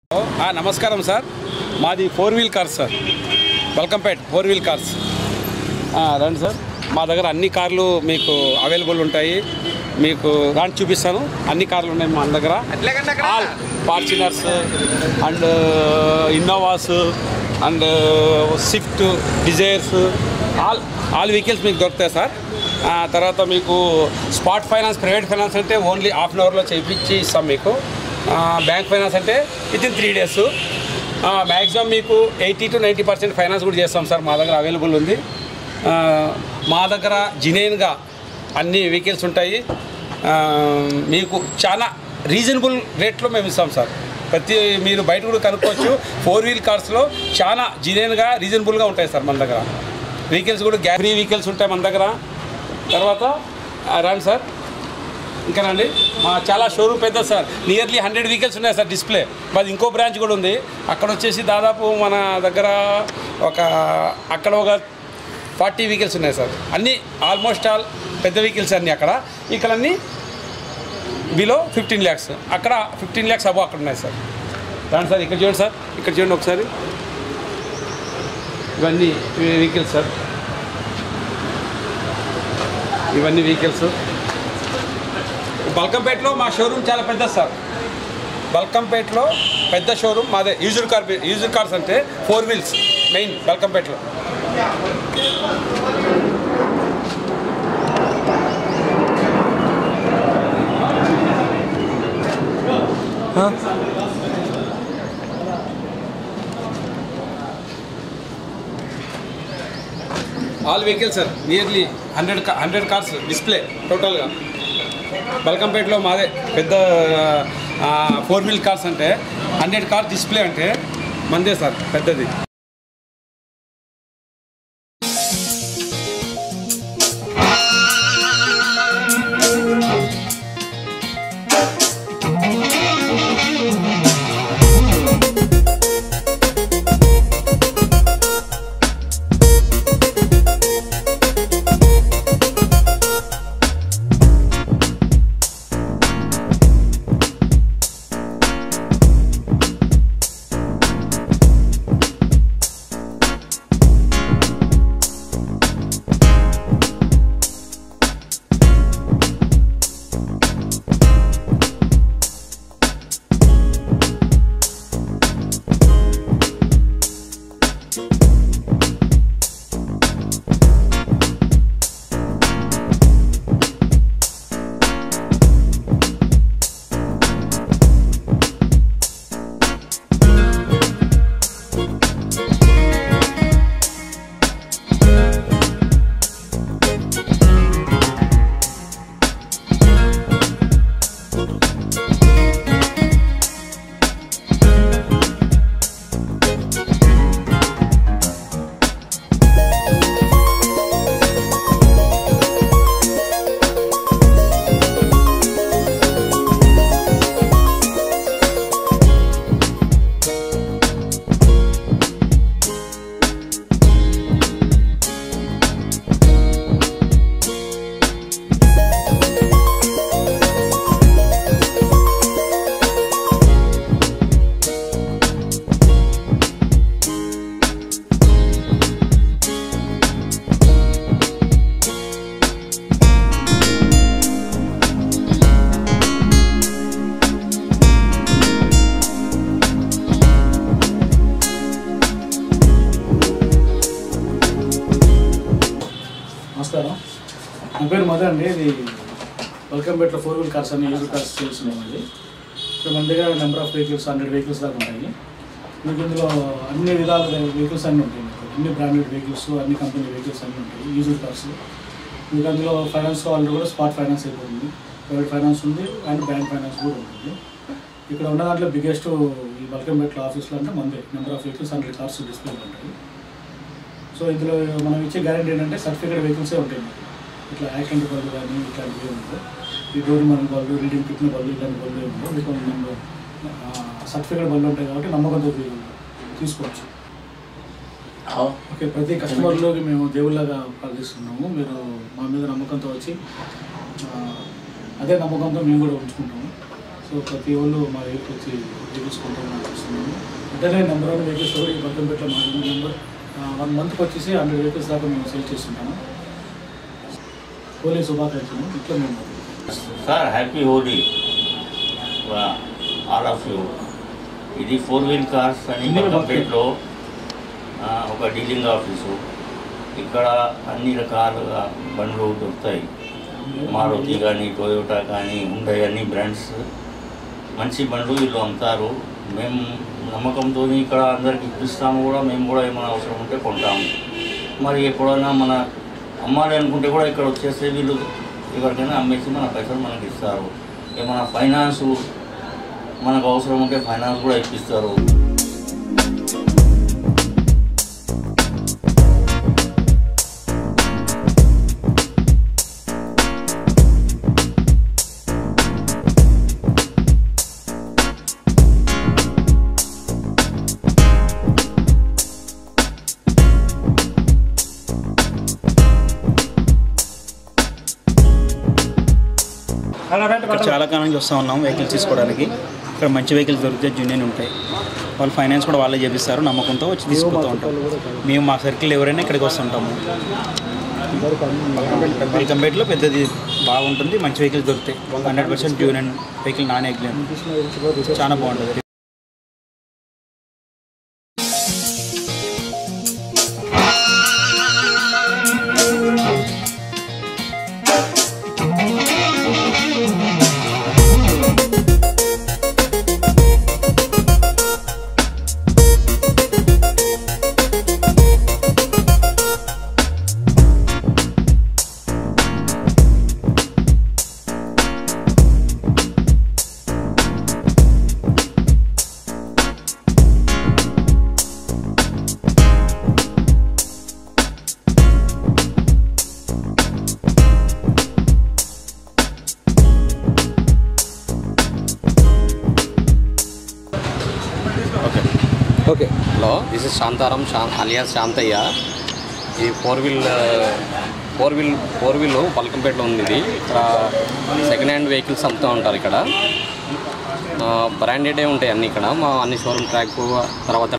ఆ, నమస్కారం సార్ మాది four wheel cars sir Balkampet four wheel cars ఆ, రండి సార్ మా దగ్గర అన్ని కార్లు మీకు అవైలబుల్ ఉంటాయి మీకు రాని చూపిస్తాను అన్ని కార్లు ఉన్నాయి మా దగ్గర all Fortuners and Innovas and Swift Dzires all all vehicles మీకు దొరుకుతాయి సార్ ఆ, తర్వాత మీకు స్పాట్ ఫైనాన్స్ ప్రైవేట్ ఫైనాన్స్ అంటే ఓన్లీ హాఫ్ అన్ అవర్లో చేయించి ఇస్తాం మీకు ఆ, బ్యాంక్ ఫైనాన్స్ అంటే within three days maximum మీకు eighty to ninety percent finance కూడా చేస్తాం సార్ మా దగ్గర అవైలబుల్ ఉంది ఆ, మా దగ్గర జినైన్గా అన్ని వెహికల్స్ ఉంటాయి ఆ, మీకు చాలా రీజనబుల్ రేట్లో మేము ఇస్తాం సార్ ప్రతి మీరు బయట కూడా కనుక్కోవచ్చు ఫోర్ వీల్ కార్స్లో చాలా జినైన్గా రీజనబుల్గా ఉంటాయి సార్ మన దగ్గర వెహికల్స్ కూడా గ్యా ఫ్రీ వెహికల్స్ ఉంటాయి మన దగ్గర తర్వాత ఆ, రండి సార్ ఇంకానండి మా చాలా షోరూమ్ పెద్ద సార్ నియర్లీ హండ్రెడ్ వెహికల్స్ ఉన్నాయి సార్ డిస్ప్లే మాది ఇంకో బ్రాంచ్ కూడా ఉంది అక్కడ వచ్చేసి దాదాపు మన దగ్గర ఒక అక్కడ ఒక ఫార్టీ వెహికల్స్ ఉన్నాయి సార్ అన్నీ ఆల్మోస్ట్ ఆల్ పెద్ద వెహికల్స్ అన్నీ అక్కడ ఇక్కడ అన్నీ బిలో ఫిఫ్టీన్ ల్యాక్స్ అక్కడ ఫిఫ్టీన్ ల్యాక్స్ అబో అక్కడ ఉన్నాయి సార్ రండి సార్ ఇక్కడ చూడండి సార్ ఇక్కడ చూడండి ఒకసారి ఇవన్నీ వెహికల్స్ సార్ ఇవన్నీ వెహికల్స్ బల్కంపేటలో మా షోరూమ్ చాలా పెద్ద సార్ బల్కంపేటలో పెద్ద షోరూమ్ మాదే యూజర్ కార్ యూజర్ కార్స్ అంటే ఫోర్ వీల్స్ మెయిన్ బల్కంపేటలో all vehicles sir nearly hundred hundred cars display టోటల్గా బల్కంపేటలో మాదే పెద్ద ఫోర్ వీల్ కార్స్ అంటే హండ్రెడ్ కార్ డిస్ప్లే అంటే మందే సార్ పెద్దది నమస్కారం నా పేరు మదర్ అండి ఇది వెల్కమ్ బెట్లో ఫోర్ వీల్ కార్స్ అన్ని యూజర్ కార్స్ సేల్స్ ఉన్నాయండి ఇక్కడ మన దగ్గర number of vehicles hundred vehicles దాకా ఉంటాయి మీకు ఇందులో అన్ని విధాల వెహికల్స్ అన్నీ ఉంటాయి మీకు అన్ని బ్రాండెడ్ వెహికల్స్ అన్ని కంపెనీ వెహికల్స్ అన్నీ ఉంటాయి యూజర్ కార్స్ మీకు అందులో ఫైనాన్స్ కావాలంటే కూడా స్పాట్ ఫైనాన్స్ అయిపోతుంది ప్రైవేట్ ఫైనాన్స్ ఉంది అండ్ బ్యాంక్ ఫైనాన్స్ కూడా ఉంటుంది ఇక్కడ ఉన్న దాంట్లో బిగ్గెస్ట్ ఈ వెల్కమ్ బెట్లో ఆఫీస్లో అంటే మందే number of vehicles hundred cars display ఉంటాయి సో ఇందులో మనం ఇచ్చే గ్యారెంటీ ఏంటంటే సర్టిఫికేట్ వెహికల్సే ఉంటాయి మీకు ఇట్లా యాక్సిడెంట్ బళ్ళు కానీ ఇట్లాంటివి ఏమి ఉండవు ఈ రోడ్డు మన బళ్ళు రీడింగ్ పెట్టిన బళ్ళు ఇలాంటి బళ్ళు ఏమి ఉండవు మీకు మనం సర్టిఫికేట్ బళ్ళు ఉంటాయి కాబట్టి నమ్మకంతో తీ- తీసుకోవచ్చు ఓకే ప్రతి కస్టమర్లోకి మేము దేవుళ్ళగా ప్రార్థిస్తున్నాము మీరు మా మీద నమ్మకంతో వచ్చి ఆ, అదే నమ్మకంతో మేము కూడా ఉంచుకుంటాము సో ప్రతి ఒళ్ళు మా దగ్గరికి వచ్చి వెహికల్స్ కొంటామని వస్తున్నాము వెంటనే నెంబర్ వన్ వెహికల్స్ కూడా ఈ బల్కంపేటలో మా నెంబర్ వన్ మంత్కి వచ్చేసి హండ్రెడ్ వెహికల్స్ దాకా మేము సేల్ చేస్తుంటాము హోలీ శుభాకాంక్షలు ఇట్లా మేము sir happy Holi all of you ఇది ఫోర్ వీల్ కార్స్ అని బల్కంపేటలో ఆ, ఒక డీలింగ్ ఆఫీసు ఇక్కడ అన్ని రకాలుగా బండ్లు దొరుకుతాయి మారుతి కానీ టొయోటా కానీ ఉండే అన్ని బ్రాండ్స్ మంచి బండ్లు వీళ్ళు అమ్ముతారు మేము నమ్మకంతో ఇక్కడ అందరికి ఇప్పిస్తాము కూడా మేము కూడా ఏమైనా అవసరం ఉంటే కొంటాము మరి ఎప్పుడైనా మన అమ్మాలి అనుకుంటే కూడా ఇక్కడ వచ్చేస్తే వీళ్ళు ఎవరికైనా అమ్మేసి మన పైసలు మనకి ఇస్తారు ఏమైనా ఫైనాన్స్ మనకు అవసరం ఉంటే ఫైనాన్స్ కూడా ఇప్పిస్తారు ఇక్కడ చాలా కాలం నుంచి వస్తూ ఉన్నాం వెహికల్స్ తీసుకోవడానికి ఇక్కడ మంచి వెహికల్స్ దొరికితే జూనియర్ ఉంటాయి వాళ్ళు ఫైనాన్స్ కూడా వాళ్ళే చేపిస్తారు నమ్మకంతో వచ్చి తీసుకుపోతూ ఉంటాం మేము మా సర్కిల్ ఎవరైనా ఇక్కడికి వస్తుంటాము వెల్కంపేట్లో పెద్దది బాగుంటుంది మంచి వెహికల్స్ దొరుకుతాయి hundred percent junior vehicle non ఎగ్లేం చాలా బాగుంటుంది okay hello this is Shantaram శా అలియాస్ శాంతయ్య ఈ four wheel four wheel four wheel పల్కంపేటలో ఉంది ఇది ఇక్కడ సెకండ్ హ్యాండ్ వెహికల్స్ అమ్ముతూ ఉంటారు ఇక్కడ బ్రాండెడే ఉంటాయి అన్నీ ఇక్కడ మా అన్ని షోరూమ్ ట్రాక్ తర్వాత